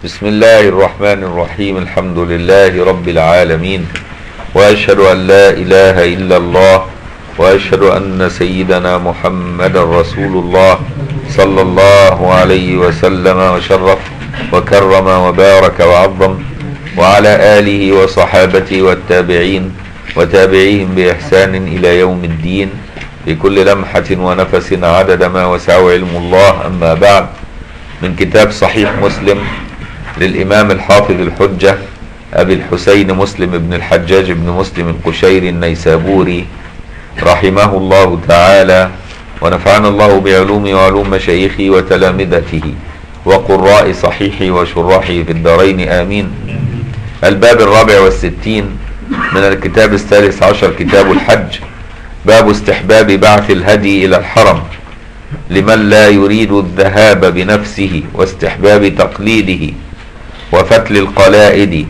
بسم الله الرحمن الرحيم الحمد لله رب العالمين واشهد ان لا اله الا الله واشهد ان سيدنا محمد رسول الله صلى الله عليه وسلم وشرف وكرم وبارك وعظم وعلى اله وصحابته والتابعين وتابعيهم باحسان الى يوم الدين بكل لمحه ونفس عدد ما وسعه علم الله اما بعد من كتاب صحيح مسلم للإمام الحافظ الحجة أبي الحسين مسلم بن الحجاج بن مسلم القشيري النيسابوري رحمه الله تعالى ونفعنا الله بعلوم وعلوم مشايخه وتلامذته وقراء صحيحه وشراحه في الدارين آمين الباب الرابع والستين من الكتاب الثالث عشر كتاب الحج باب استحباب بعث الهدي إلى الحرم لمن لا يريد الذهاب بنفسه واستحباب تقليده وفتل القلائد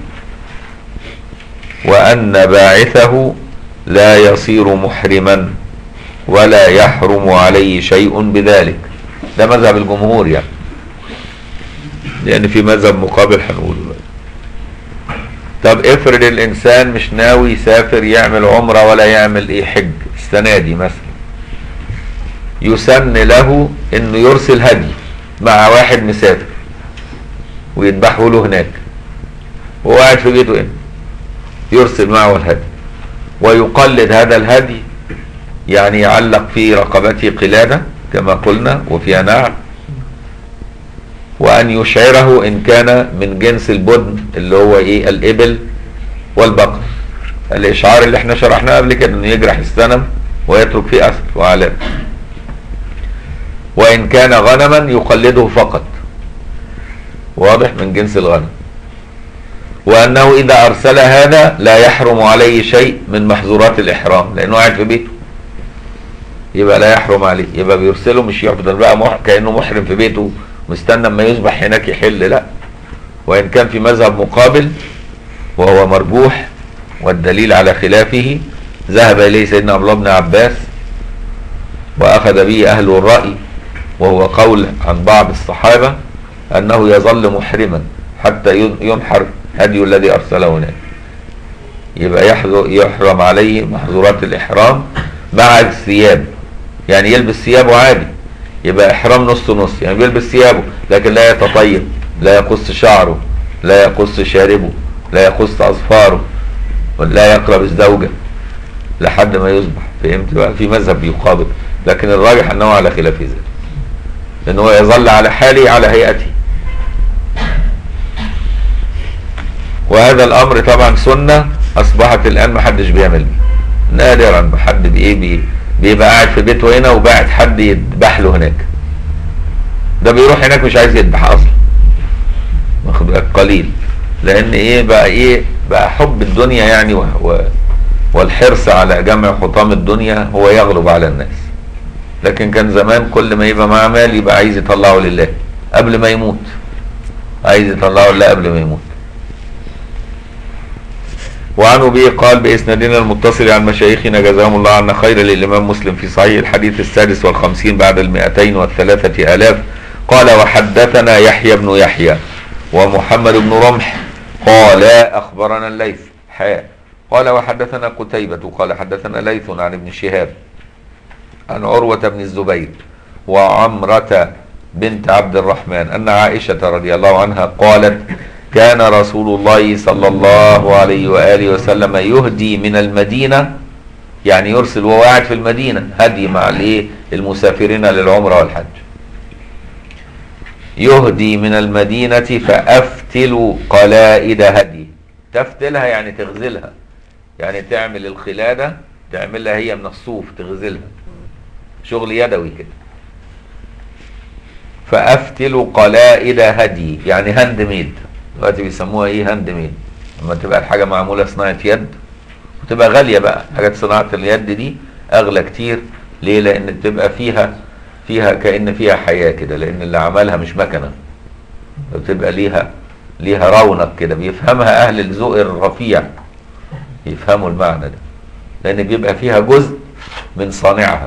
وأن باعثه لا يصير محرما ولا يحرم عليه شيء بذلك ده مذهب الجمهور يعني لأن في مذهب مقابل هنقوله طب افرض الإنسان مش ناوي يسافر يعمل عمرة ولا يعمل إيه حج السنة دي مثلا يسن له انه يرسل هدي مع واحد مسافر ويذبحه له هناك وهو قاعد في بيته هنا يرسل معه الهدي ويقلد هذا الهدي يعني يعلق في رقبته قلادة كما قلنا وفيها نعل وأن يشعره إن كان من جنس البدن اللي هو إيه الإبل والبقر الإشعار اللي احنا شرحناه قبل كده إنه يجرح السنم ويترك فيه أثر وعلامة وإن كان غنما يقلده فقط واضح من جنس الغنم وأنه إذا أرسل هذا لا يحرم عليه شيء من محظورات الإحرام لأنه قاعد في بيته يبقى لا يحرم عليه يبقى بيرسله مش يفضل بقى مح... كأنه محرم في بيته مستنى اما يصبح هناك يحل لا وإن كان في مذهب مقابل وهو مرجوح والدليل على خلافه ذهب إليه سيدنا عبد الله بن عباس وأخذ به أهل الرأي وهو قول عن بعض الصحابة أنه يظل محرما حتى ينحر هدي الذي أرسله هناك يبقى يحرم عليه محظورات الإحرام مع الثياب يعني يلبس ثيابه عادي يبقى إحرام نص نص يعني بيلبس ثيابه لكن لا يتطيب لا يقص شعره لا يقص شاربه لا يقص أظفاره لا يقرب الزوجة لحد ما يصبح فهمت بقى في مذهب يقابل لكن الراجح أنه على خلاف ذلك لأن هو يظل على حاله على هيئته وهذا الأمر طبعا سنة أصبحت الآن ما حدش بيعمل بيه نادرا ما حد بإيه بي بيبقى قاعد في بيته هنا وباعت حد يذبح له هناك ده بيروح هناك مش عايز يذبح أصلا واخد بالك قليل لأن إيه بقى إيه بقى حب الدنيا يعني و... و... والحرص على جمع حطام الدنيا هو يغلب على الناس لكن كان زمان كل ما يبقى معاه مال يبقى عايز يطلعه لله قبل ما يموت عايز يطلعه لله قبل ما يموت وعن ابي قال باسنادنا المتصل عن مشايخنا جزاهم الله عنا خير للامام مسلم في صحيح الحديث السادس والخمسين بعد المئتين والثلاثة الاف قال وحدثنا يحيى بن يحيى ومحمد بن رمح قال اخبرنا الليث حاء قال وحدثنا قتيبة قال حدثنا ليث عن ابن شهاب عن عروة بن الزبير وعمرة بنت عبد الرحمن أن عائشة رضي الله عنها قالت كان رسول الله صلى الله عليه وآله وسلم يهدي من المدينة يعني يرسل وهو قاعد في المدينة هدي مع الايه المسافرين للعمرة والحج يهدي من المدينة فأفتل قلائد هدي تفتلها يعني تغزلها يعني تعمل الخلادة تعملها هي من الصوف تغزلها شغل يدوي كده فافتل قلائد هدي يعني هاند ميد دلوقتي بيسموها ايه هاند ميد لما تبقى الحاجه معموله صناعه يد وتبقى غاليه بقى حاجات صناعه اليد دي اغلى كتير ليه لان بتبقى فيها فيها كان فيها حياه كده لان اللي عملها مش مكنه بتبقى ليها ليها رونق كده بيفهمها اهل الذوق الرفيع يفهموا المعنى ده لان بيبقى فيها جزء من صانعها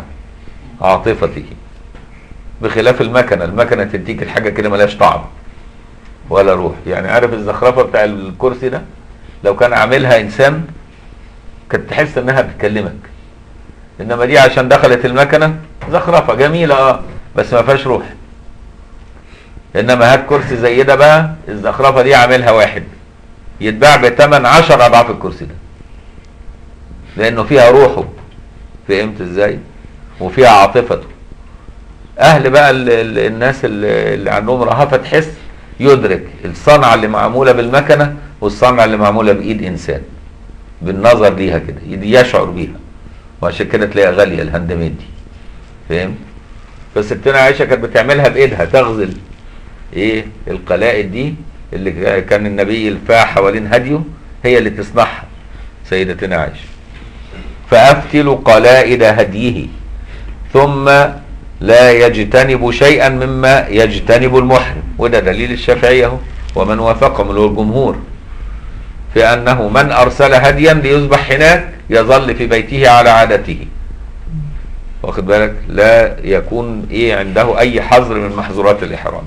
عاطفته بخلاف المكنه المكنه تديك الحاجه كده ملهاش طعم ولا روح يعني عارف الزخرفه بتاع الكرسي ده لو كان عاملها انسان كنت تحس انها بتكلمك انما دي عشان دخلت المكنه زخرفه جميله اه بس ما فيهاش روح انما هات كرسي زي ده بقى الزخرفه دي عاملها واحد يتباع بثمن 10 اضعاف الكرسي ده لانه فيها روحه فهمت ازاي وفيها عاطفته اهل بقى ال ال الناس اللي اللي عندهم رهافه تحس يدرك الصنعه اللي معموله بالمكنه والصنعه اللي معموله بايد انسان بالنظر ليها كده يشعر بيها وعشان كده تلاقيها غاليه الهاند ميد دي فهمت فستنا عائشه كانت بتعملها بايدها تغزل ايه القلائد دي اللي كان النبي يلفها حوالين هديه هي اللي تصنعها سيدتنا عائشه فافتل قلائد هديه ثم لا يجتنب شيئا مما يجتنب المحرم وده دليل الشافعية اهو ومن وافقهم اللي هو الجمهور في أنه من أرسل هديا ليذبح هناك يظل في بيته على عادته واخد بالك لا يكون ايه عنده اي حظر من محظورات الاحرام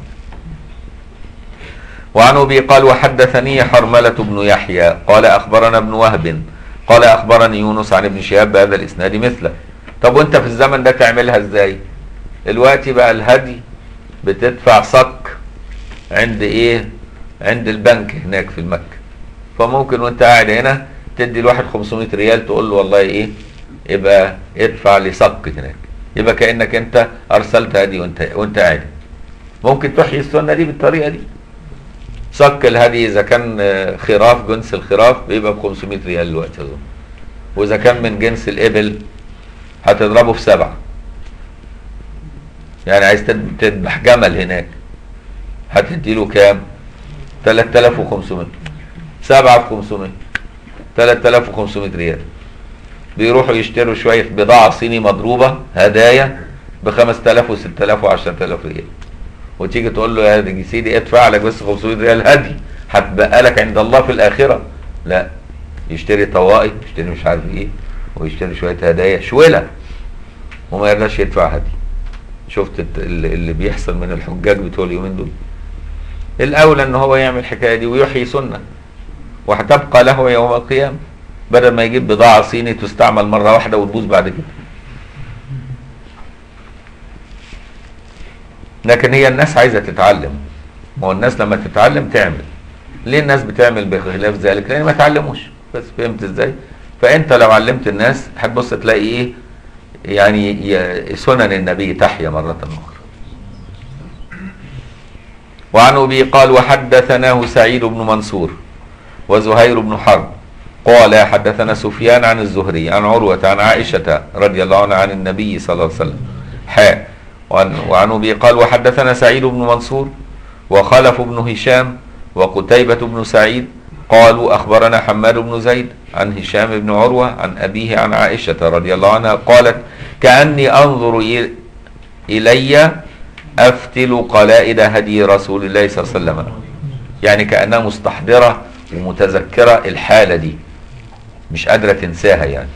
وعن ابي قال وحدثني حرملة بن يحيى قال اخبرنا ابن وهب قال اخبرني يونس عن ابن شهاب بهذا الاسناد مثله طب وانت في الزمن ده تعملها ازاي دلوقتي بقى الهدي بتدفع صك عند ايه عند البنك هناك في المكة فممكن وانت قاعد هنا تدي الواحد 500 ريال تقول له والله ايه يبقى ادفع لي صك هناك يبقى كانك انت ارسلت هدي وانت وانت قاعد ممكن تحيي السنه دي بالطريقه دي صك الهدي اذا كان خراف جنس الخراف بيبقى ب 500 ريال دلوقتي اظن واذا كان من جنس الابل هتضربه في سبعه يعني عايز تذبح جمل هناك هتدي له كام 3500 7 في 500 3500 ريال بيروحوا يشتروا شويه بضاعه صيني مضروبه هدايا ب 5000 و6000 و10000 ريال وتيجي تقول له يا سيدي ادفع لك بس 500 ريال هدي هتبقى لك عند الله في الاخره لا يشتري طوائف يشتري مش عارف ايه ويشتري شويه هدايا شوله وما يرضاش يدفع هدي شفت اللي بيحصل من الحجاج بتوع اليومين دول الاولى ان هو يعمل الحكايه دي ويحيي سنه وهتبقى له يوم القيامه بدل ما يجيب بضاعه صيني تستعمل مره واحده وتبوظ بعد كده لكن هي الناس عايزه تتعلم ما هو الناس لما تتعلم تعمل ليه الناس بتعمل بخلاف ذلك لان ما تعلموش بس فهمت ازاي فانت لو علمت الناس هتبص تلاقي ايه يعني سنن النبي تحيا مرة أخرى وعن أبي قال وحدثناه سعيد بن منصور وزهير بن حرب قال حدثنا سفيان عن الزهري عن عروة عن عائشة رضي الله عنها عن النبي صلى الله عليه وسلم حاء وعن, وعن أبي قال وحدثنا سعيد بن منصور وخلف بن هشام وقتيبة بن سعيد قالوا أخبرنا حماد بن زيد عن هشام بن عروة عن أبيه عن عائشة رضي الله عنها قالت كأني أنظر إلي أفتل قلائد هدي رسول الله صلى الله عليه وسلم يعني كأنها مستحضرة ومتذكرة الحالة دي مش قادرة تنساها يعني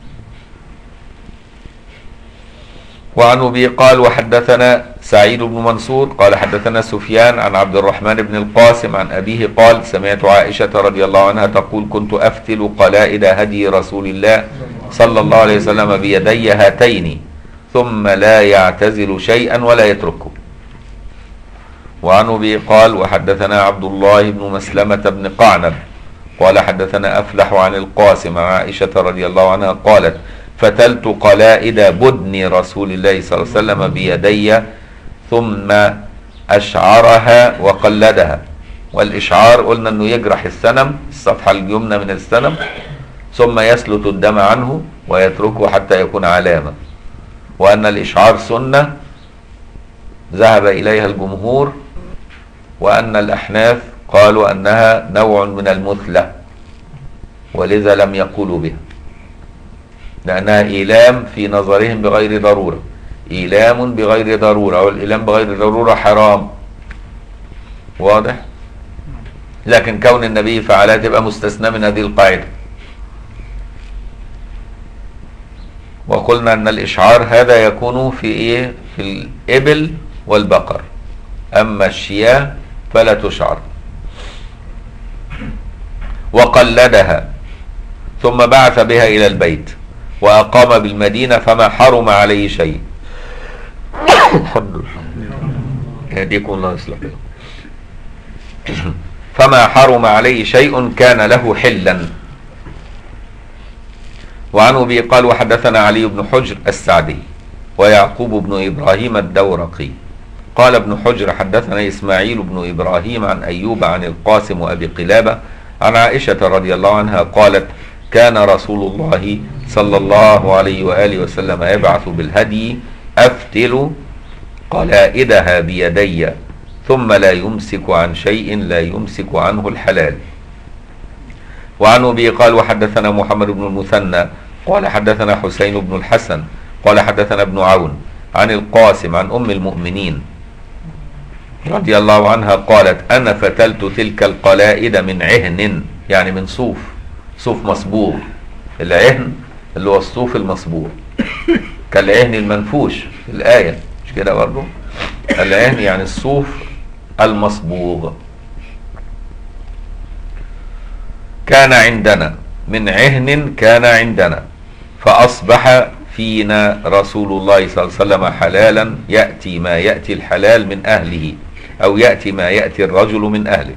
وعن أبي قال وحدثنا سعيد بن منصور قال حدثنا سفيان عن عبد الرحمن بن القاسم عن أبيه قال سمعت عائشة رضي الله عنها تقول كنت أفتل قلائد هدي رسول الله صلى الله عليه وسلم بيدي هاتين ثم لا يعتزل شيئا ولا يتركه وعن أبي قال وحدثنا عبد الله بن مسلمة بن قعنب قال حدثنا أفلح عن القاسم عن عائشة رضي الله عنها قالت فتلت قلائد بدن رسول الله صلى الله عليه وسلم بيدي ثم أشعرها وقلدها والإشعار قلنا أنه يجرح السنم الصفحة اليمنى من السنم ثم يسلت الدم عنه ويتركه حتى يكون علامة وأن الإشعار سنة ذهب إليها الجمهور وأن الأحناف قالوا أنها نوع من المثلة ولذا لم يقولوا بها لأنها إيلام في نظرهم بغير ضرورة إيلام بغير ضرورة والإيلام بغير ضرورة حرام واضح لكن كون النبي فعلها تبقى مستثنى من هذه القاعدة وقلنا أن الإشعار هذا يكون في إيه في الإبل والبقر أما الشياه فلا تشعر وقلدها ثم بعث بها إلى البيت وأقام بالمدينة فما حرم عليه شيء الحمد لله يهديكم الله يصلح فما حرم عليه شيء كان له حلا وعن ابي قال وحدثنا علي بن حجر السعدي ويعقوب بن ابراهيم الدورقي قال ابن حجر حدثنا اسماعيل بن ابراهيم عن ايوب عن القاسم وابي قلابه عن عائشه رضي الله عنها قالت كان رسول الله صلى الله عليه واله وسلم يبعث بالهدي افتل قلائدها بيدي ثم لا يمسك عن شيء لا يمسك عنه الحلال وعن ابي قال وحدثنا محمد بن المثنى قال حدثنا حسين بن الحسن قال حدثنا ابن عون عن القاسم عن ام المؤمنين رضي الله عنها قالت انا فتلت تلك القلائد من عهن يعني من صوف صوف مصبوغ العهن اللي هو الصوف المصبوغ كالعهن المنفوش في الايه مش كده برضه العهن يعني الصوف المصبوغ كان عندنا من عهن كان عندنا فأصبح فينا رسول الله صلى الله عليه وسلم حلالا يأتي ما يأتي الحلال من أهله أو يأتي ما يأتي الرجل من أهله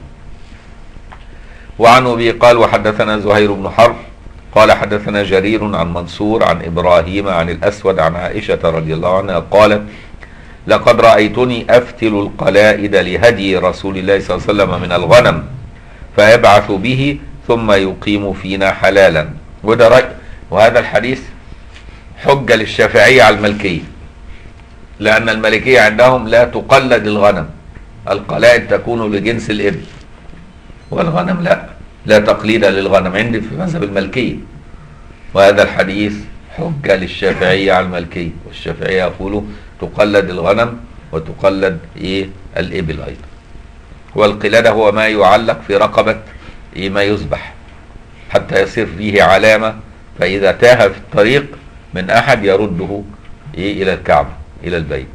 وعن أبي قال وحدثنا زهير بن حرب قال حدثنا جرير عن منصور عن إبراهيم عن الأسود عن عائشة رضي الله عنها قالت لقد رأيتني أفتل القلائد لهدي رسول الله صلى الله عليه وسلم من الغنم فيبعث به ثم يقيم فينا حلالا وده رأي وهذا الحديث حجة للشافعية على الملكية لأن الملكية عندهم لا تقلد الغنم القلائد تكون لجنس الإبل والغنم لا لا تقليد للغنم عندي في مذهب الملكية وهذا الحديث حجة للشافعية على الملكية والشافعية يقولوا تقلد الغنم وتقلد ايه الإبل أيضا والقلادة هو ما يعلق في رقبة إيه ما يذبح حتى يصير فيه علامة فإذا تاه في الطريق من أحد يرده إيه إلى الكعبة إلى البيت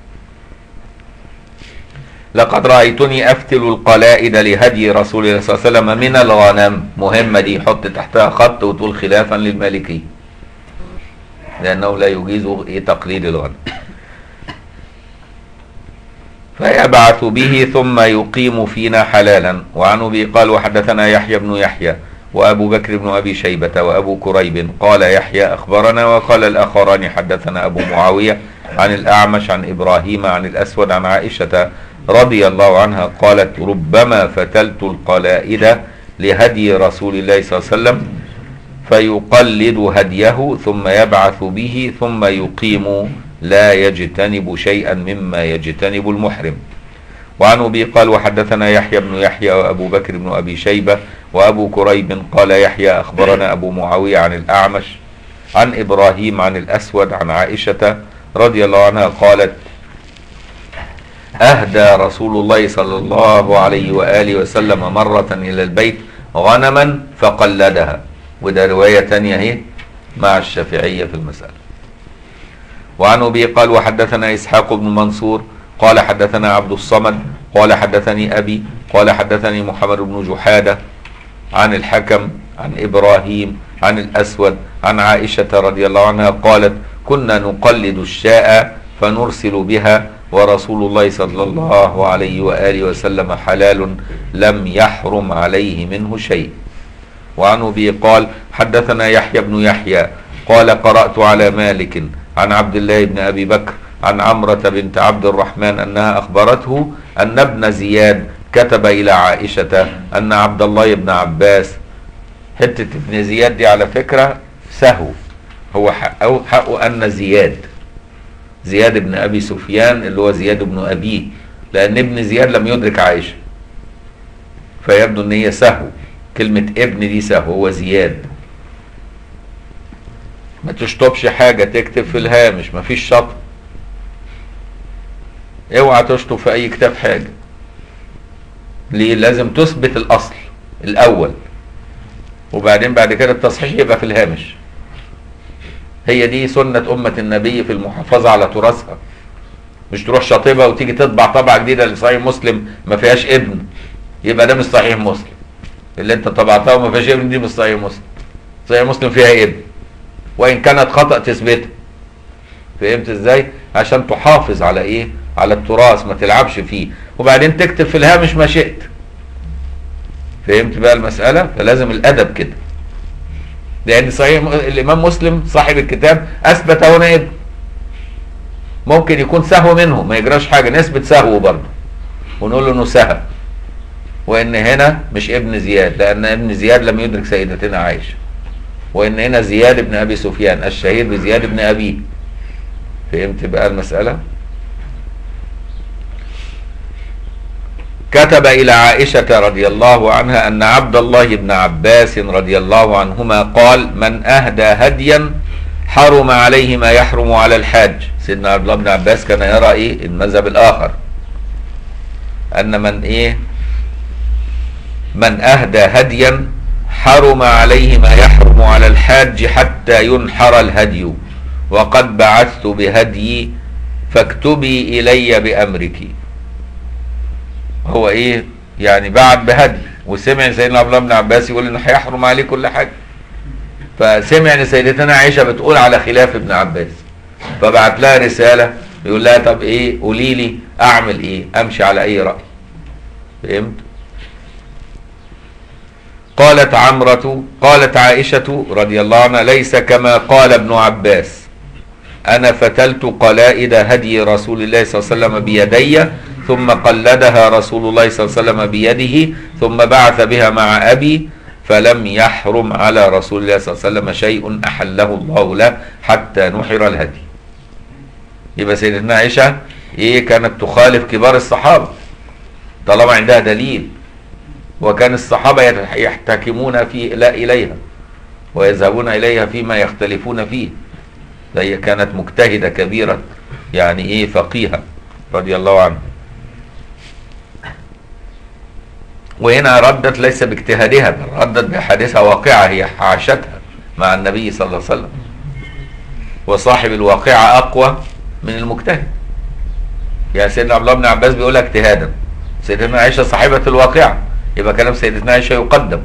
لقد رأيتني أفتل القلائد لهدي رسول الله صلى الله عليه وسلم من الغنم مهمة دي حط تحتها خط وتقول خلافا للمالكي لأنه لا يجيز إيه تقليد الغنم فيبعث به ثم يقيم فينا حلالا وعن ابي قال وحدثنا يحيى بن يحيى وابو بكر بن ابي شيبه وابو كريب قال يحيى اخبرنا وقال الاخران حدثنا ابو معاويه عن الاعمش عن ابراهيم عن الاسود عن عائشه رضي الله عنها قالت ربما فتلت القلائد لهدي رسول الله صلى الله عليه وسلم فيقلد هديه ثم يبعث به ثم يقيم لا يجتنب شيئا مما يجتنب المحرم وعن ابي قال وحدثنا يحيى بن يحيى وابو بكر بن ابي شيبه وابو كريب قال يحيى اخبرنا ابو معاويه عن الاعمش عن ابراهيم عن الاسود عن عائشه رضي الله عنها قالت اهدى رسول الله صلى الله عليه واله وسلم مره الى البيت غنما فقلدها وده روايه تانية اهي مع الشافعيه في المساله وعن ابي قال وحدثنا اسحاق بن منصور قال حدثنا عبد الصمد قال حدثني ابي قال حدثني محمد بن جحاده عن الحكم عن ابراهيم عن الاسود عن عائشه رضي الله عنها قالت كنا نقلد الشاء فنرسل بها ورسول الله صلى الله عليه واله وسلم حلال لم يحرم عليه منه شيء وعن ابي قال حدثنا يحيى بن يحيى قال قرات على مالك عن عبد الله بن ابي بكر عن عمرة بنت عبد الرحمن انها اخبرته ان ابن زياد كتب الى عائشة ان عبد الله بن عباس حتة ابن زياد دي على فكرة سهو هو حقه, حقه ان زياد زياد بن ابي سفيان اللي هو زياد بن ابيه لان ابن زياد لم يدرك عائشة فيبدو ان هي سهو كلمة ابن دي سهو هو زياد ما تشطبش حاجة تكتب في الهامش مفيش شطب اوعى تشطب في اي كتاب حاجة ليه لازم تثبت الاصل الاول وبعدين بعد كده التصحيح يبقى في الهامش هي دي سنة أمة النبي في المحافظة على تراثها مش تروح شاطبة وتيجي تطبع طبعة جديدة لصحيح مسلم ما فيهاش ابن يبقى ده مش صحيح مسلم اللي انت طبعتها وما فيهاش ابن دي مش صحيح مسلم صحيح مسلم فيها ابن وان كانت خطا تثبتها فهمت ازاي عشان تحافظ على ايه على التراث ما تلعبش فيه وبعدين تكتب في الهامش ما شئت فهمت بقى المساله فلازم الادب كده لان صحيح م- الامام مسلم صاحب الكتاب اثبت هنا ابن ممكن يكون سهو منه ما يجراش حاجه نثبت سهو برضه ونقول له انه سهى وان هنا مش ابن زياد لان ابن زياد لم يدرك سيدتنا عائشه وان هنا زياد بن ابي سفيان الشهير بزياد بن ابيه فهمت بقى المساله كتب الى عائشه رضي الله عنها ان عبد الله بن عباس رضي الله عنهما قال من اهدى هديا حرم عليه ما يحرم على الحاج سيدنا عبد الله بن عباس كان يرى ايه المذهب الاخر ان من ايه من اهدى هديا حرم عليه ما يحرم على الحاج حتى ينحر الهدي وقد بعثت بهدي فاكتبي الي بامرك هو ايه يعني بعت بهدي وسمع سيدنا عبد الله بن عباس يقول انه هيحرم عليه كل حاجه فسمع ان سيدتنا عائشه بتقول على خلاف ابن عباس فبعت لها رساله يقول لها طب ايه قولي لي اعمل ايه امشي على اي راي فهمت قالت عمرة قالت عائشة رضي الله عنها ليس كما قال ابن عباس أنا فتلت قلائد هدي رسول الله صلى الله عليه وسلم بيدي ثم قلدها رسول الله صلى الله عليه وسلم بيده ثم بعث بها مع أبي فلم يحرم على رسول الله صلى الله عليه وسلم شيء أحله الله له حتى نحر الهدي يبقى سيدتنا عائشة إيه كانت تخالف كبار الصحابة طالما عندها دليل وكان الصحابة يت- يحتكمون في لا إليها ويذهبون إليها فيما يختلفون فيه فهي كانت مجتهدة كبيرة يعني إيه فقيهة رضي الله عنها وهنا ردت ليس باجتهادها بل ردت بحادثة واقعة هي عاشتها مع النبي صلى الله عليه وسلم وصاحب الواقعة أقوى من المجتهد يعني سيدنا عبد الله بن عباس بيقولها اجتهادا سيدتنا عائشة صاحبة الواقعة يبقى كلام سيدتنا عائشة يقدم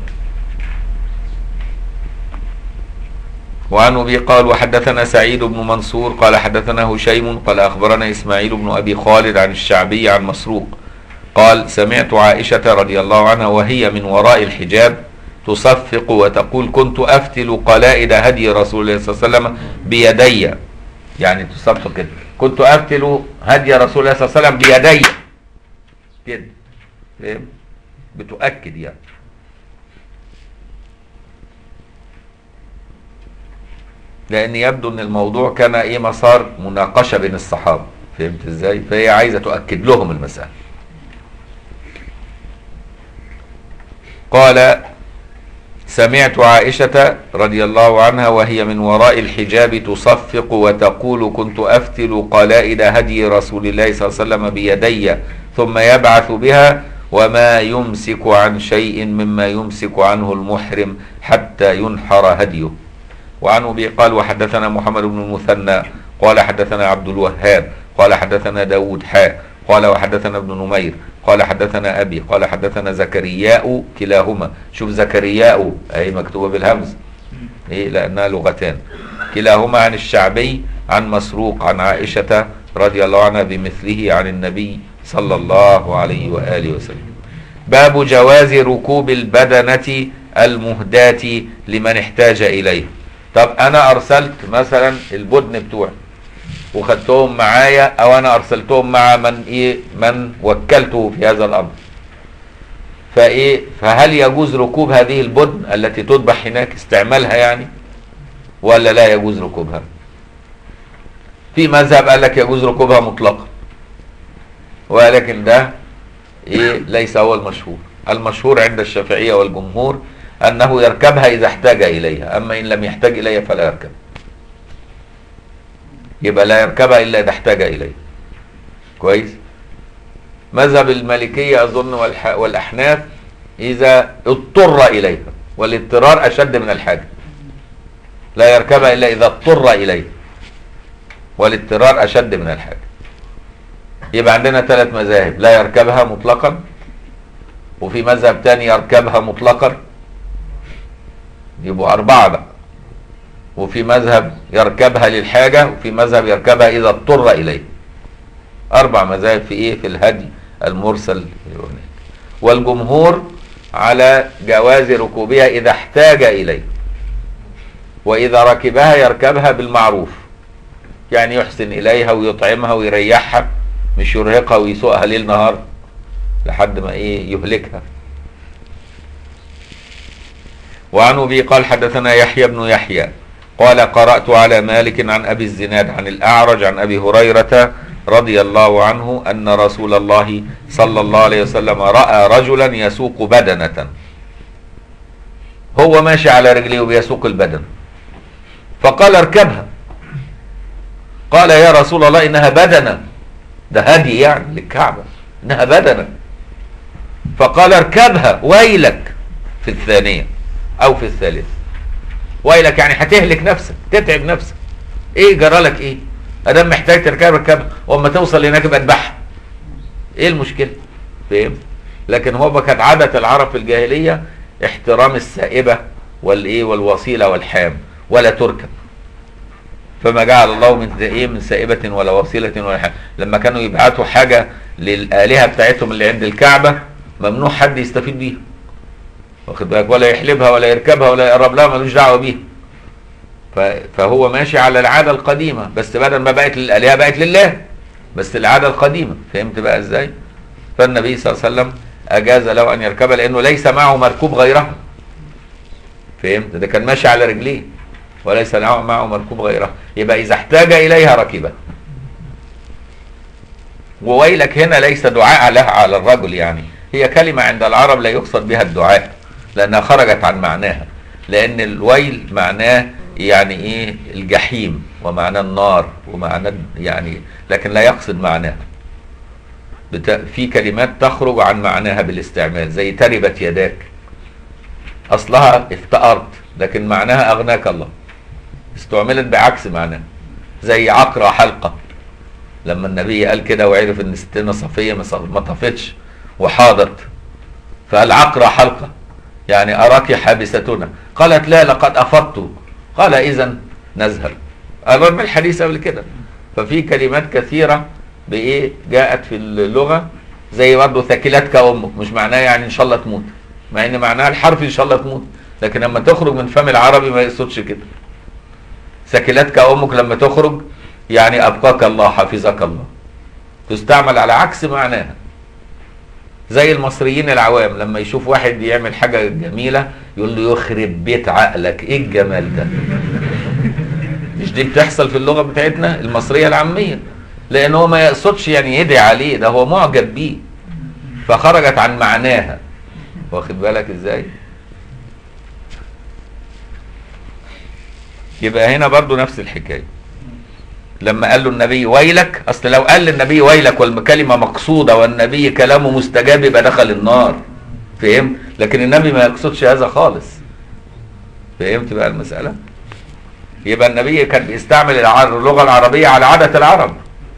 وعن ابي قال وحدثنا سعيد بن منصور قال حدثنا هشيم قال اخبرنا اسماعيل بن ابي خالد عن الشعبي عن مسروق قال سمعت عائشه رضي الله عنها وهي من وراء الحجاب تصفق وتقول كنت افتل قلائد هدي رسول الله صلى الله عليه وسلم بيدي يعني تصفق كده كنت افتل هدي رسول الله صلى الله عليه وسلم بيدي كده فاهم بتؤكد يعني لان يبدو ان الموضوع كان ايه مسار مناقشه بين الصحابه فهمت ازاي فهي عايزه تؤكد لهم المساله قال سمعت عائشة رضي الله عنها وهي من وراء الحجاب تصفق وتقول كنت أفتل قلائد هدي رسول الله صلى الله عليه وسلم بيدي ثم يبعث بها وما يمسك عن شيء مما يمسك عنه المحرم حتى ينحر هديه وعن ابي قال وحدثنا محمد بن المثنى قال حدثنا عبد الوهاب قال حدثنا داود حاء قال وحدثنا ابن نمير قال حدثنا ابي قال حدثنا زكرياء كلاهما شوف زكرياء اهي مكتوبه بالهمز ايه لانها لغتان كلاهما عن الشعبي عن مسروق عن عائشه رضي الله عنها بمثله عن النبي صلى الله عليه واله وسلم باب جواز ركوب البدنه المهداه لمن احتاج اليه طب انا ارسلت مثلا البدن بتوعي وخدتهم معايا او انا ارسلتهم مع من ايه من وكلته في هذا الامر فايه فهل يجوز ركوب هذه البدن التي تذبح هناك استعمالها يعني ولا لا يجوز ركوبها في مذهب قال لك يجوز ركوبها مطلقا ولكن ده ايه ليس هو المشهور المشهور عند الشافعيه والجمهور انه يركبها اذا احتاج اليها اما ان لم يحتاج اليها فلا يركب يبقى لا يركبها الا اذا احتاج اليها كويس مذهب المالكيه اظن والح... والاحناف اذا اضطر اليها والاضطرار اشد من الحاجه لا يركبها الا اذا اضطر اليها والاضطرار اشد من الحاجه يبقى عندنا ثلاث مذاهب لا يركبها مطلقا وفي مذهب تاني يركبها مطلقا يبقوا أربعة بقى وفي مذهب يركبها للحاجة وفي مذهب يركبها إذا اضطر إليه أربع مذاهب في إيه في الهدي المرسل والجمهور على جواز ركوبها إذا احتاج إليه وإذا ركبها يركبها بالمعروف يعني يحسن إليها ويطعمها ويريحها مش يرهقها ويسوقها ليل نهار لحد ما إيه يهلكها وعن أبي قال حدثنا يحيى بن يحيى قال قرأت على مالك عن أبي الزناد عن الأعرج عن أبي هريرة رضي الله عنه أن رسول الله صلى الله عليه وسلم رأى رجلا يسوق بدنة هو ماشي على رجليه وبيسوق البدن فقال اركبها قال يا رسول الله إنها بدنة ده هدي يعني للكعبة إنها بدنة فقال اركبها ويلك في الثانية أو في الثالثة ويلك يعني هتهلك نفسك تتعب نفسك ايه جرالك ايه ادام محتاج تركب ركبها واما توصل هناك يبقى اذبحها ايه المشكله فاهم لكن هو كانت عاده العرب في الجاهليه احترام السائبه والايه والوصيله والحام ولا تركب فما جعل الله من ايه من سائبه ولا وصيله ولا حام لما كانوا يبعتوا حاجه للالهه بتاعتهم اللي عند الكعبه ممنوع حد يستفيد بيها واخد بالك ولا يحلبها ولا يركبها ولا يقرب لها ملوش دعوه بيها فهو ماشي على العاده القديمه بس بدل ما بقت للالهه بقت لله بس العاده القديمه فهمت بقى ازاي فالنبي صلى الله عليه وسلم اجاز له ان يركبها لانه ليس معه مركوب غيرها فهمت ده كان ماشي على رجليه وليس معه مركوب غيرها يبقى اذا احتاج اليها ركبها وويلك هنا ليس دعاء لها على الرجل يعني هي كلمة عند العرب لا يقصد بها الدعاء لأنها خرجت عن معناها لأن الويل معناه يعني إيه الجحيم ومعناه النار ومعناه يعني لكن لا يقصد معناها في كلمات تخرج عن معناها بالاستعمال زي تربت يداك أصلها افتقرت لكن معناها أغناك الله استعملت بعكس معناها زي عقرة حلقة لما النبي قال كده وعرف ان ستنا صفيه ما طفتش وحاضت فقال عقرة حلقة يعني أراك حابستنا قالت لا لقد أفضت قال إذا نذهب أمام الحديث قبل كده ففي كلمات كثيرة بإيه جاءت في اللغة زي برضه ثكلتك أمك مش معناها يعني إن شاء الله تموت مع إن معناها الحرف إن شاء الله تموت لكن لما تخرج من فم العربي ما يقصدش كده ثكلتك أمك لما تخرج يعني أبقاك الله حفظك الله تستعمل على عكس معناها زي المصريين العوام لما يشوف واحد يعمل حاجة جميلة يقول له يخرب بيت عقلك ايه الجمال ده مش دي بتحصل في اللغة بتاعتنا المصرية العامية لان هو ما يقصدش يعني يدعي عليه ده هو معجب بيه فخرجت عن معناها واخد بالك ازاي يبقى هنا برضو نفس الحكايه لما قال له النبي ويلك اصل لو قال للنبي ويلك والكلمه مقصوده والنبي كلامه مستجاب يبقى دخل النار فهم لكن النبي ما يقصدش هذا خالص فهمت بقى المساله يبقى النبي كان بيستعمل اللغه العربيه على عاده العرب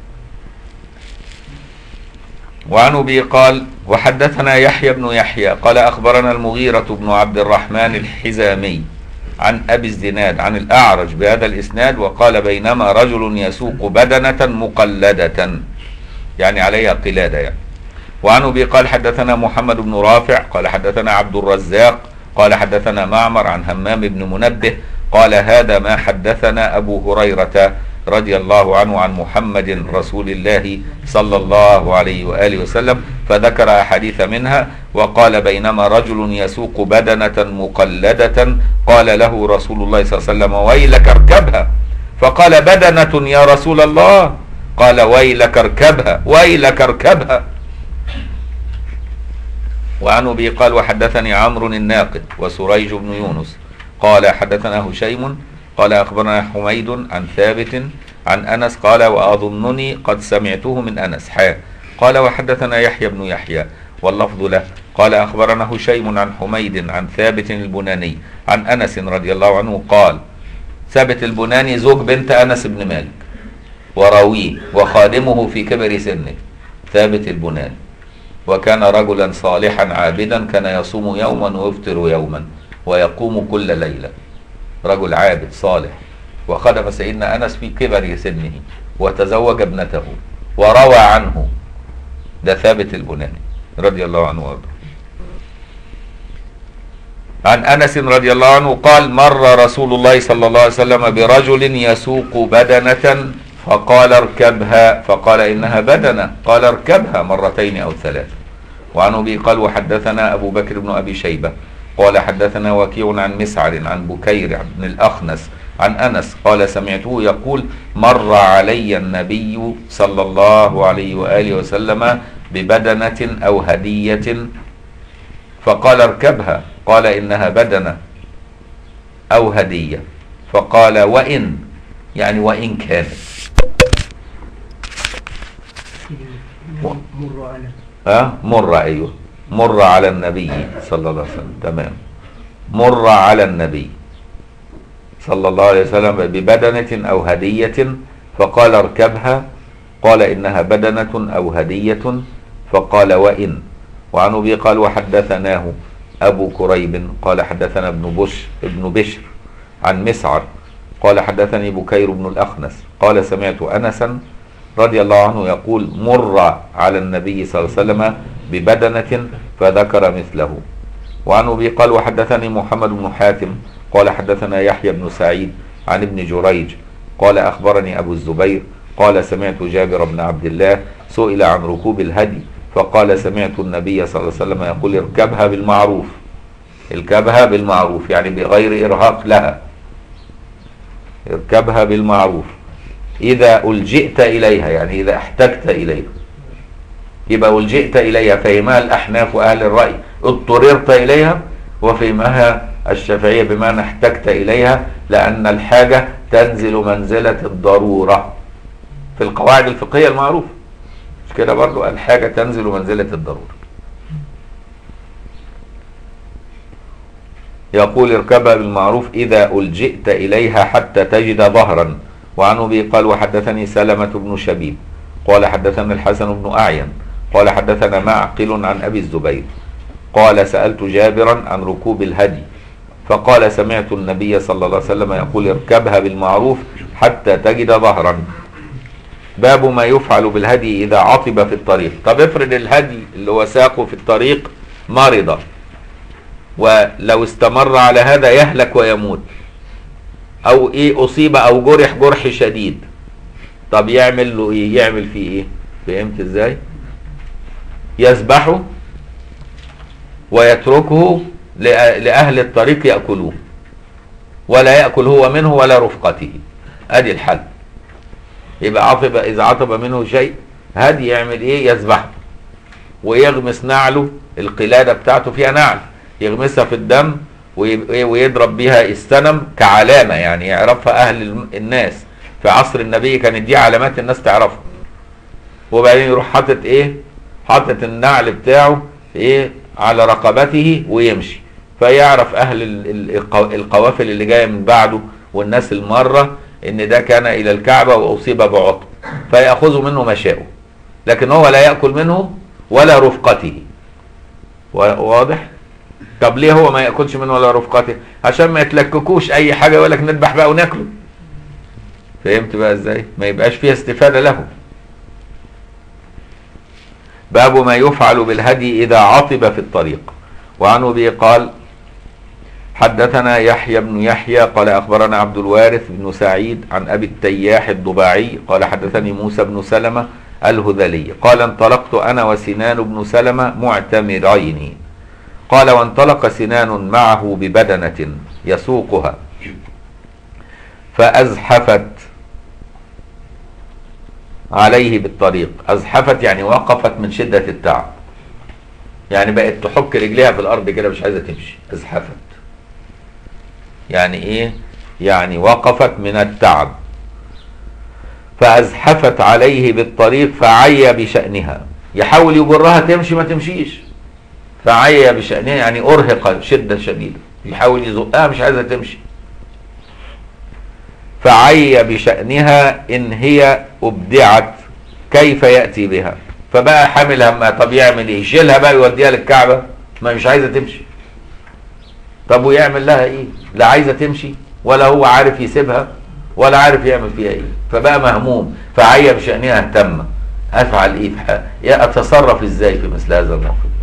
وعن ابي قال وحدثنا يحيى بن يحيى قال اخبرنا المغيره بن عبد الرحمن الحزامي عن أبي الزناد عن الأعرج بهذا الإسناد وقال بينما رجل يسوق بدنة مقلدة يعني عليها قلادة يعني وعن أبي قال حدثنا محمد بن رافع قال حدثنا عبد الرزاق قال حدثنا معمر عن همام بن منبه قال هذا ما حدثنا أبو هريرة رضي الله عنه عن محمد رسول الله صلى الله عليه وآله وسلم فذكر أحاديث منها وقال بينما رجل يسوق بدنة مقلدة قال له رسول الله صلى الله عليه وسلم ويلك اركبها فقال بدنة يا رسول الله قال ويلك اركبها ويلك اركبها وعن أبي قال وحدثني عمرو الناقد وسريج بن يونس قال حدثنا هشيم قال أخبرنا حميد عن ثابت عن أنس قال وأظنني قد سمعته من أنس حا قال وحدثنا يحيى بن يحيى واللفظ له قال أخبرنا هشيم عن حميد عن ثابت البناني عن أنس رضي الله عنه قال ثابت البناني زوج بنت أنس بن مالك وراويه وخادمه في كبر سنه ثابت البناني وكان رجلا صالحا عابدا كان يصوم يوما ويفطر يوما ويقوم كل ليلة رجل عابد صالح وخدم سيدنا أنس في كبر سنه وتزوج ابنته وروى عنه ده ثابت البناني رضي الله عنه وارضاه عن انس رضي الله عنه قال مر رسول الله صلى الله عليه وسلم برجل يسوق بدنه فقال اركبها فقال انها بدنه قال اركبها مرتين او ثلاث وعن ابي قال وحدثنا ابو بكر بن ابي شيبه قال حدثنا وكيع عن مسعر عن بكير بن الاخنس عن انس قال سمعته يقول مر علي النبي صلى الله عليه واله وسلم ببدنه او هديه فقال اركبها قال انها بدنه او هديه فقال وان يعني وان كانت مر على ها مر ايوه مر على النبي صلى الله عليه وسلم تمام مر على النبي صلى الله عليه وسلم ببدنة أو هدية فقال اركبها قال إنها بدنة أو هدية فقال وإن وعن أبي قال وحدثناه أبو كريب قال حدثنا ابن بش ابن بشر عن مسعر قال حدثني بكير بن الأخنس قال سمعت أنسا رضي الله عنه يقول مر على النبي صلى الله عليه وسلم ببدنة فذكر مثله وعن أبي قال وحدثني محمد بن حاتم قال حدثنا يحيى بن سعيد عن ابن جريج قال أخبرني أبو الزبير قال سمعت جابر بن عبد الله سئل عن ركوب الهدي فقال سمعت النبي صلى الله عليه وسلم يقول اركبها بالمعروف اركبها بالمعروف يعني بغير إرهاق لها اركبها بالمعروف إذا ألجئت إليها يعني إذا احتجت إليها يبقى ألجئت إليها فهمها الأحناف وأهل الرأي اضطررت إليها وفهمها الشافعية بمعنى احتجت إليها لأن الحاجة تنزل منزلة الضرورة في القواعد الفقهية المعروفة مش كده برضو الحاجة تنزل منزلة الضرورة يقول اركبها بالمعروف إذا ألجئت إليها حتى تجد ظهرا وعن أبي قال وحدثني سلمة بن شبيب قال حدثنا الحسن بن أعين قال حدثنا معقل عن أبي الزبير قال سألت جابرا عن ركوب الهدي فقال سمعت النبي صلى الله عليه وسلم يقول اركبها بالمعروف حتى تجد ظهرا باب ما يفعل بالهدي إذا عطب في الطريق طب افرض الهدي اللي هو ساقه في الطريق مرض ولو استمر على هذا يهلك ويموت او ايه اصيب او جرح جرح شديد طب يعمل له ايه يعمل فيه ايه فهمت ازاي يذبحه ويتركه لأ- لأهل الطريق يأكلوه ولا يأكل هو منه ولا رفقته ادي الحل يبقى عطب اذا عطب منه شيء هدي يعمل ايه يذبحه ويغمس نعله القلادة بتاعته فيها نعل يغمسها في الدم وي- ويضرب بيها السنم كعلامة يعني يعرفها أهل الم- الناس في عصر النبي كانت دي علامات الناس تعرفها وبعدين يروح حاطط ايه حاطط النعل بتاعه ايه على رقبته ويمشي فيعرف اهل ال- ال- القو- القوافل اللي جايه من بعده والناس المره ان ده كان الى الكعبه واصيب بعطب فياخذوا منه ما شاءوا لكن هو لا ياكل منه ولا رفقته وا- واضح طب ليه هو ما ياكلش منه ولا رفقته عشان ما يتلككوش اي حاجه يقول لك نذبح بقى وناكله فهمت بقى ازاي ما يبقاش فيها استفاده له باب ما يفعل بالهدي اذا عطب في الطريق وعن ابي قال حدثنا يحيى بن يحيى قال اخبرنا عبد الوارث بن سعيد عن ابي التياح الضباعي قال حدثني موسى بن سلمه الهذلي قال انطلقت انا وسنان بن سلمه معتمرين قال وانطلق سنان معه ببدنه يسوقها فازحفت عليه بالطريق ازحفت يعني وقفت من شده التعب يعني بقت تحك رجليها في الارض كده مش عايزه تمشي ازحفت يعني ايه يعني وقفت من التعب فازحفت عليه بالطريق فعي بشأنها يحاول يجرها تمشي ما تمشيش فعي بشأنها يعني ارهق شدة شديدة يحاول يزقها مش عايزة تمشي فعي بشأنها إن هي أبدعت كيف يأتي بها فبقى حامل همها طب يعمل ايه يشيلها بقى يوديها للكعبه ما مش عايزه تمشي طب ويعمل لها ايه لا عايزه تمشي ولا هو عارف يسيبها ولا عارف يعمل فيها ايه فبقى مهموم فعي بشأنها اهتم افعل ايه في حق. يا اتصرف ازاي في مثل هذا الموقف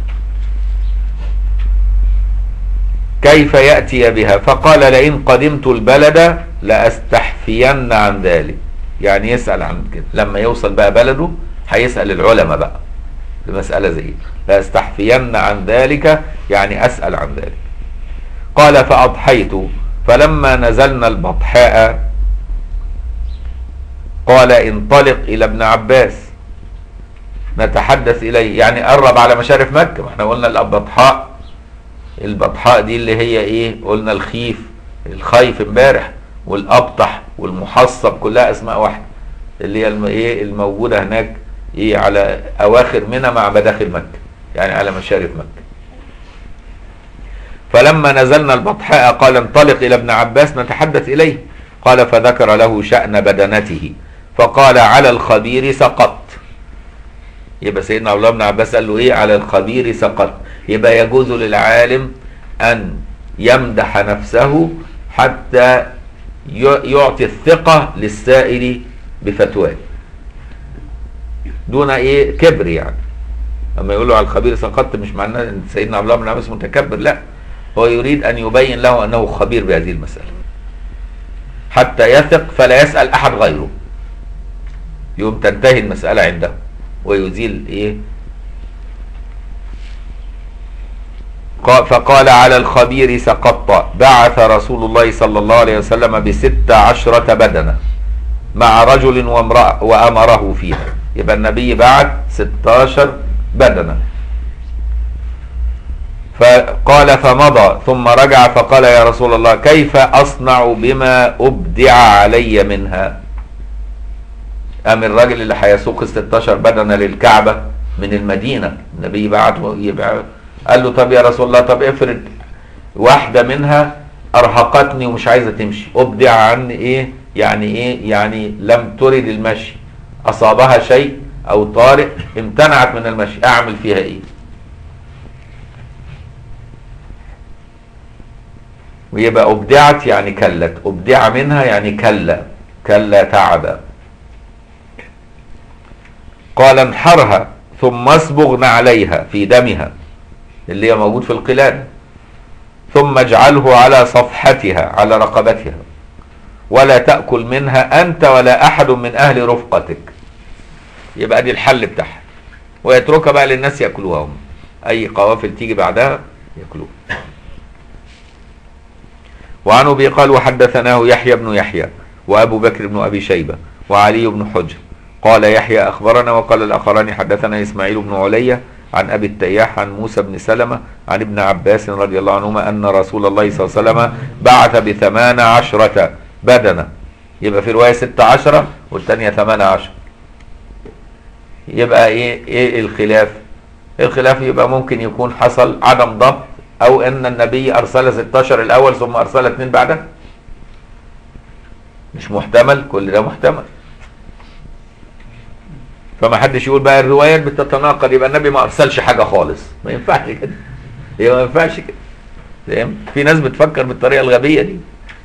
كيف يأتي بها فقال لئن قدمت البلد لأستحفين عن ذلك يعني يسأل عن كده لما يوصل بقى بلده هيسأل العلماء بقى في مسألة زي لأستحفين عن ذلك يعني أسأل عن ذلك قال فأضحيت فلما نزلنا البطحاء قال انطلق إلى ابن عباس نتحدث إليه يعني قرب على مشارف مكة ما احنا قلنا البطحاء البطحاء دي اللي هي ايه قلنا الخيف الخيف امبارح والابطح والمحصب كلها اسماء واحده اللي هي الم- ايه الموجوده هناك ايه على اواخر منى مع مداخل مكه يعني على مشارف مكه فلما نزلنا البطحاء قال انطلق الى ابن عباس نتحدث اليه قال فذكر له شأن بدنته فقال على الخبير سقط يبقى سيدنا عبد الله بن عباس قال له ايه على الخبير سقط يبقى يجوز للعالم ان يمدح نفسه حتى ي- يعطي الثقة للسائل بفتواه دون ايه كبر يعني لما يقول له على الخبير سقطت مش معناه ان سيدنا عبد الله بن عباس متكبر لا هو يريد ان يبين له انه خبير بهذه المسألة حتى يثق فلا يسأل احد غيره يوم تنتهي المسألة عنده ويزيل ايه قا- فقال على الخبير سقط بعث رسول الله صلى الله عليه وسلم بست عشرة بدنة مع رجل وامرأة وأمره فيها يبقى النبي بعت ستاشر بدنة فقال فمضى ثم رجع فقال يا رسول الله كيف أصنع بما أبدع علي منها قام الراجل اللي هيسوق ال 16 بدنه للكعبه من المدينه النبي بعته يبقى قال له طب يا رسول الله طب افرض واحده منها ارهقتني ومش عايزه تمشي ابدع عني ايه يعني ايه يعني لم ترد المشي اصابها شيء او طارئ امتنعت من المشي اعمل فيها ايه ويبقى ابدعت يعني كلت ابدع منها يعني كلا كلا تعب قال انحرها ثم اصبغ عليها في دمها اللي هي موجود في القلادة ثم اجعله على صفحتها على رقبتها ولا تأكل منها أنت ولا أحد من أهل رفقتك يبقى دي الحل بتاعها ويتركها بقى للناس يأكلوها هم أي قوافل تيجي بعدها يأكلوها وعن أبي قال وحدثناه يحيى بن يحيى وأبو بكر بن أبي شيبة وعلي بن حجر قال يحيى أخبرنا وقال الآخران حدثنا إسماعيل بن علية عن أبي التياح عن موسى بن سلمة عن ابن عباس رضي الله عنهما أن رسول الله صلى الله عليه وسلم بعث بثمان عشرة بدنة يبقى في رواية ستة عشرة والثانية ثمان عشر يبقى إيه, إيه الخلاف الخلاف يبقى ممكن يكون حصل عدم ضبط أو أن النبي أرسل 16 الأول ثم أرسل اثنين بعدها مش محتمل كل ده محتمل فما حدش يقول بقى الروايات بتتناقض يبقى النبي ما ارسلش حاجه خالص ما ينفعش كده هي ما ينفعش كده فاهم في ناس بتفكر بالطريقه الغبيه دي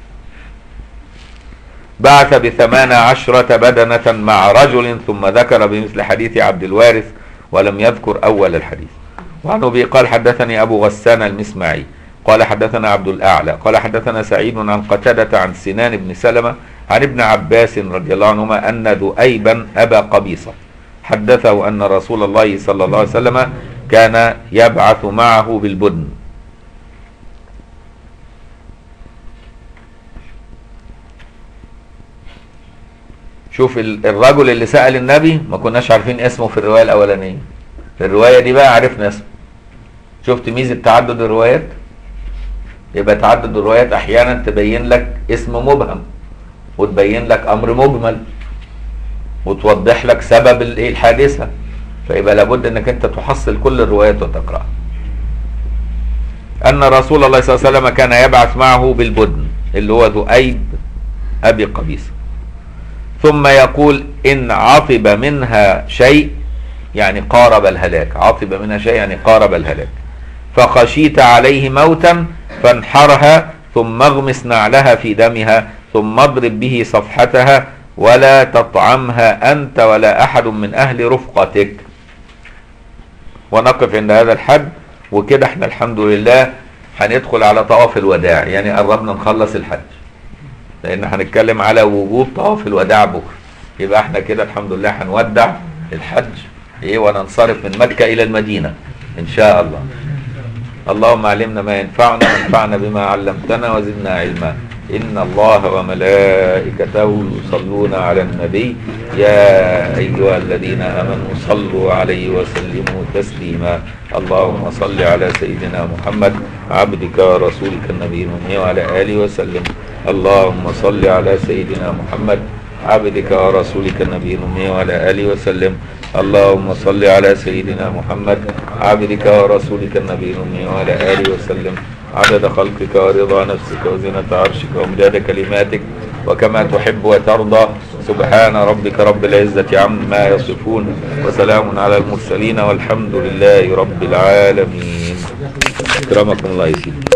بعث بثمان عشرة بدنة مع رجل ثم ذكر بمثل حديث عبد الوارث ولم يذكر أول الحديث وعن أبي قال حدثني أبو غسان المسمعي قال حدثنا عبد الأعلى قال حدثنا سعيد عن قتادة عن سنان بن سلمة عن ابن عباس رضي الله عنهما أن ذؤيبا أبا قبيصة حدثه أن رسول الله صلى الله عليه وسلم كان يبعث معه بالبدن شوف ال- الرجل اللي سأل النبي ما كناش عارفين اسمه في الرواية الأولانية في الرواية دي بقى عرفنا اسمه شفت ميزة تعدد الروايات يبقى تعدد الروايات أحيانا تبين لك اسم مبهم وتبين لك أمر مجمل وتوضح لك سبب الايه الحادثه فيبقى لابد انك انت تحصل كل الروايات وتقراها ان رسول الله صلى الله عليه وسلم كان يبعث معه بالبدن اللي هو ذؤيب ابي قبيصه ثم يقول ان عطب منها شيء يعني قارب الهلاك عاطب منها شيء يعني قارب الهلاك فخشيت عليه موتا فانحرها ثم اغمس نعلها في دمها ثم اضرب به صفحتها ولا تطعمها أنت ولا أحد من أهل رفقتك ونقف عند هذا الحد وكده احنا الحمد لله هندخل على طواف الوداع يعني قربنا نخلص الحج لان هنتكلم على وجوب طواف الوداع بكره يبقى احنا كده الحمد لله هنودع الحج ايه وننصرف من مكة الى المدينة ان شاء الله اللهم علمنا ما ينفعنا وانفعنا بما علمتنا وزدنا علما إن الله وملائكته يصلون على النبي يا أيها الذين آمنوا صلوا عليه وسلموا تسليما اللهم صل على سيدنا محمد عبدك ورسولك النبي الأمي وعلى آله وسلم اللهم صل على سيدنا محمد عبدك ورسولك النبي الأمي وعلى آله وسلم اللهم صل على سيدنا محمد عبدك ورسولك النبي الأمي وعلى آله وسلم عدد خلقك ورضا نفسك وزنة عرشك ومداد كلماتك وكما تحب وترضى سبحان ربك رب العزة عما يصفون وسلام على المرسلين والحمد لله رب العالمين اكرمكم الله يسير